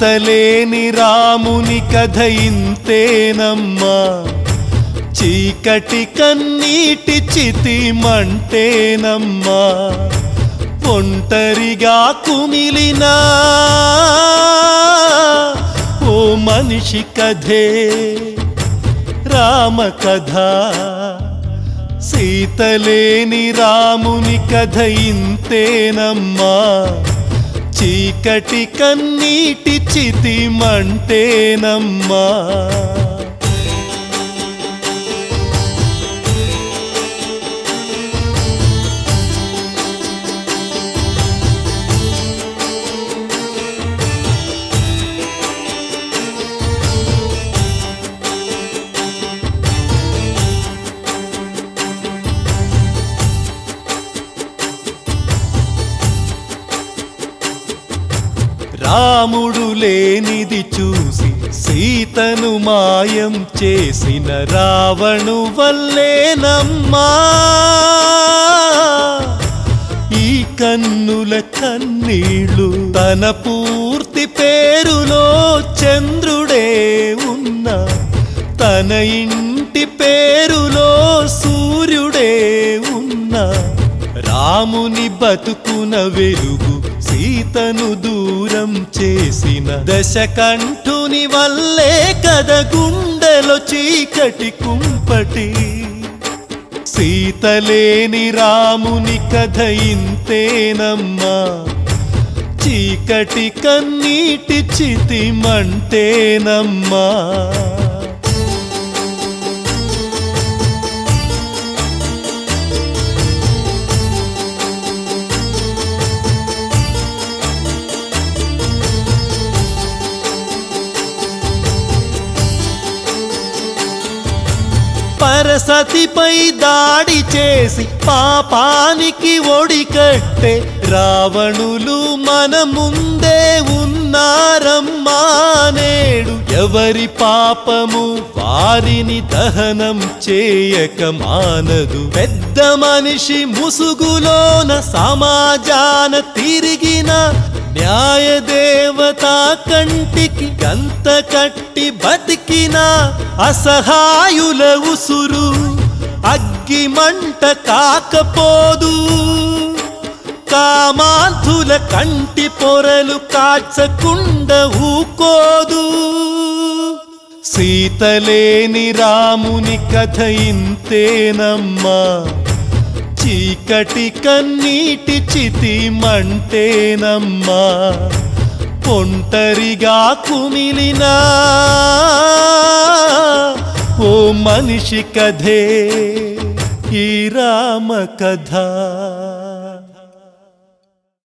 సీతలేని రాముని కథ ఇంతేనమ్మా చీకటి కన్నీటి చితి మంటేనమ్మా ఒంటరిగా కుమిలినా ఓ మనిషి కథే రామ కథ సీతలేని రాముని కథ ఇంతేనమ్మా చీకటి కన్నీటి చితి మంటేనమ్మా రాముడు లేనిది చూసి సీతను మాయం చేసిన రావణు వల్లేనమ్మా ఈ కన్నుల కన్నీళ్ళు తన పూర్తి పేరులో చంద్రుడే ఉన్నా తన ఇంటి పేరులో సూర్యుడే ఉన్నా రాముని బతుకున వెలుగు సీతను దూరం చేసిన దశకంఠుని వల్లే కద గుండెలో చీకటి కుంపటి సీతలేని రాముని కథ ఇంతేనమ్మా చీకటి కన్నీటి చితి మంటేనమ్మా పరసతిపై దాడి చేసి పాపానికి ఒడికట్టే రావణులు మన ముందే ఉన్నారమ్మా నేడు ఎవరి పాపము వారిని దహనం చేయక మానదు పెద్ద మనిషి ముసుగులోన సమాజాన తిరిగిన న్యాయ దేవత కంటికి గంత కట్టి బతికిన అసహాయుల ఉసురు అగ్గి మంట కాకపోదు కామాంధుల కంటి పొరలు కాచకుండ ఊకోదు సీతలేని రాముని కథ ఇంతేనమ్మా చీకటి కన్నీటి చితి మంటేనమ్మా ఒంటరిగా కుమిలినా ఓ మనిషి కథే ఈ రామ కథ